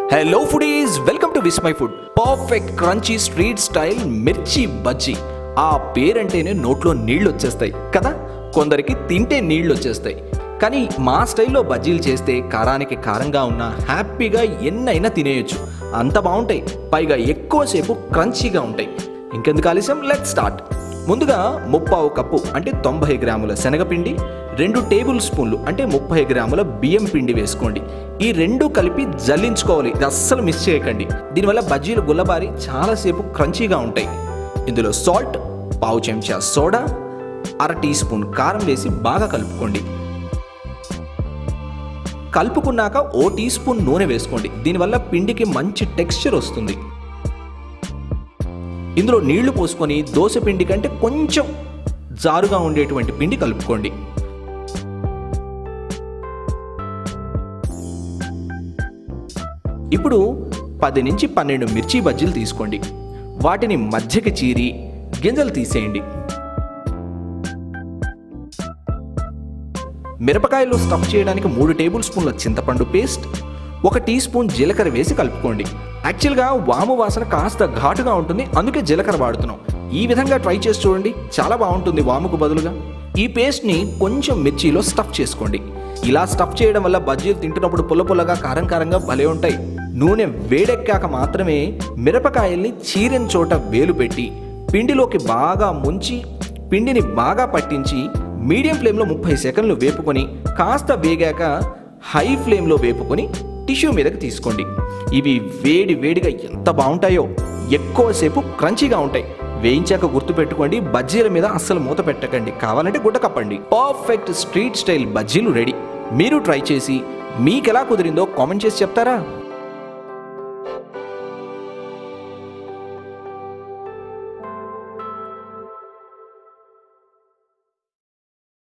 hello foodies welcome to Vismai food perfect crunchy street style mirchi bajji ఆ పేరంటేనే నోట్లో నీళ్లు వచ్చేస్తాయి కదా కొందరికి తింటే నీళ్లు వచ్చేస్తాయి కానీ మా స్టైల్లో బజ్జీలు చేస్తే కారానికి కారంగా ఉన్న హ్యాపీగా ఎన్నైనా తినేయొచ్చు అంత బాగుంటాయి పైగా ఎక్కువసేపు క్రంచీగా ఉంటాయి ఇంకెందుకు ఆలస్యం లెట్ స్టార్ట్ ముందుగా ముప్పావు కప్పు అంటే తొంభై గ్రాముల శనగపిండి రెండు టేబుల్ స్పూన్లు అంటే ముప్పై గ్రాముల బియ్యం పిండి వేసుకోండి ఈ రెండు కలిపి జల్లించుకోవాలి ఇది అస్సలు మిస్ చేయకండి దీనివల్ల బజ్జీలు గుల్లబారి చాలాసేపు క్రంచీగా ఉంటాయి ఇందులో సాల్ట్ పావు చెంచా సోడా అర టీ స్పూన్ కారం వేసి బాగా కలుపుకోండి కలుపుకున్నాక ఓ టీ స్పూన్ నూనె వేసుకోండి దీనివల్ల పిండికి మంచి టెక్స్చర్ వస్తుంది ఇందులో నీళ్లు పోసుకొని దోశ పిండి కంటే కొంచెం జారుగా ఉండేటువంటి పిండి కలుపుకోండి ఇప్పుడు పది నుంచి పన్నెండు మిర్చి బజ్జీలు తీసుకోండి వాటిని మధ్యకి చీరి గింజలు తీసేయండి మిరపకాయలు స్టఫ్ చేయడానికి మూడు టేబుల్ స్పూన్ల చింతపండు పేస్ట్ ఒక టీ స్పూన్ జీలకర్ర వేసి కలుపుకోండి యాక్చువల్గా వాము వాసన కాస్త ఘాటుగా ఉంటుంది అందుకే జీలకర్ర వాడుతున్నాం ఈ విధంగా ట్రై చేసి చూడండి చాలా బాగుంటుంది వాముకు బదులుగా ఈ పేస్ట్ని కొంచెం మిర్చిలో స్టఫ్ చేసుకోండి ఇలా స్టఫ్ చేయడం వల్ల బజ్జీలు తింటున్నప్పుడు పుల్ల పుల్లగా కారం కారంగా భలే ఉంటాయి నూనె వేడెక్కాక మాత్రమే మిరపకాయల్ని చీరిన చోట వేలు పెట్టి పిండిలోకి బాగా ముంచి పిండిని బాగా పట్టించి మీడియం ఫ్లేమ్లో ముప్పై సెకండ్లు వేపుకొని కాస్త వేగాక హై ఫ్లేమ్లో వేపుకొని టిష్యూ మీదకి తీసుకోండి ఇవి వేడి వేడిగా ఎంత బాగుంటాయో ఎక్కువసేపు క్రంచీగా ఉంటాయి వేయించాక గుర్తుపెట్టుకోండి బజ్జీల మీద అస్సలు మూత పెట్టకండి కావాలంటే గుడ్డ కప్పండి పర్ఫెక్ట్ స్ట్రీట్ స్టైల్ బజ్జీలు రెడీ మీరు ట్రై చేసి మీకు ఎలా కుదిరిందో కామెంట్ చేసి చెప్తారా